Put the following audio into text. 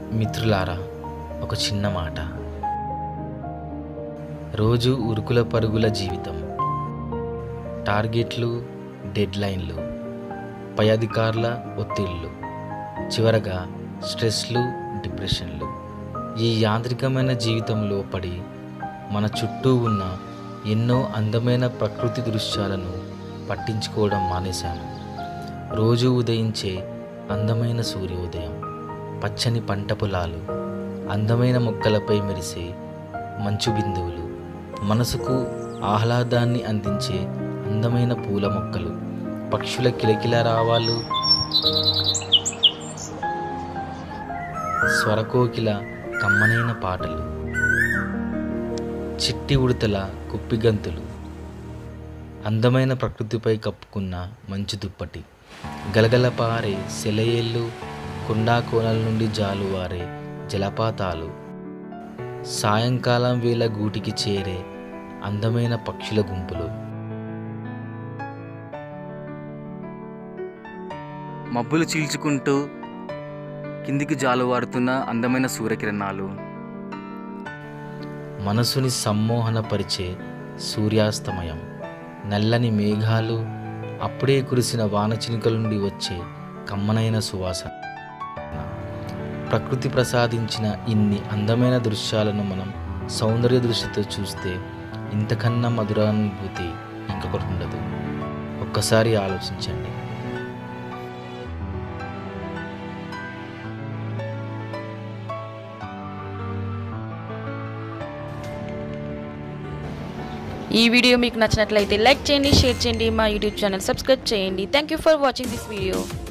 మిత్రులారా ఒక చిన్న మాట రోజు ఉరుకుల పరుగుల జీవితం టార్గెట్లు డెడ్లైన్లు పై అధికారుల ఒత్తిళ్ళు చివరగా స్ట్రెస్లు డిప్రెషన్లు ఈ యాంత్రికమైన జీవితంలో పడి మన చుట్టూ ఉన్న ఎన్నో అందమైన ప్రకృతి దృశ్యాలను పట్టించుకోవడం మానేశాము రోజు ఉదయించే అందమైన సూర్యోదయం పచ్చని పంట పొలాలు అందమైన మొక్కలపై మెరిసే మంచు బిందువులు మనసుకు ఆహ్లాదాన్ని అందించే అందమైన పూల మొక్కలు పక్షుల కిలకిల రావాలు స్వరకోకిల కమ్మనైన పాటలు చిట్టి ఉడతల కుప్పిగంతులు అందమైన ప్రకృతిపై కప్పుకున్న మంచు దుప్పటి గలగల పారే సెలయేళ్ళు కొండా కోనల నుండి జాలువారే జలపాతాలు సాయంకాలం వేళ గూటికి చేరే అందమైన పక్షుల గుంపులు మబ్బులు చీల్చుకుంటూ కిందికి జాలువారుతున్న అందమైన సూర్యకిరణాలు మనసుని సమ్మోహనపరిచే సూర్యాస్తమయం నల్లని మేఘాలు అప్పుడే కురిసిన వానచినుకల నుండి వచ్చే కమ్మనైన సువాసన ప్రకృతి ప్రసాదించిన ఇన్ని అందమైన దృశ్యాలను మనం సౌందర్య దృష్టితో చూస్తే ఇంతకన్నా మధురానుభూతి ఇంకొకటి ఉండదు ఒక్కసారి ఆలోచించండి ఈ వీడియో మీకు నచ్చినట్లయితే లైక్ చేయండి షేర్ చేయండి మా యూట్యూబ్ ఛానల్ సబ్స్క్రైబ్ చేయండి thank you for watching this video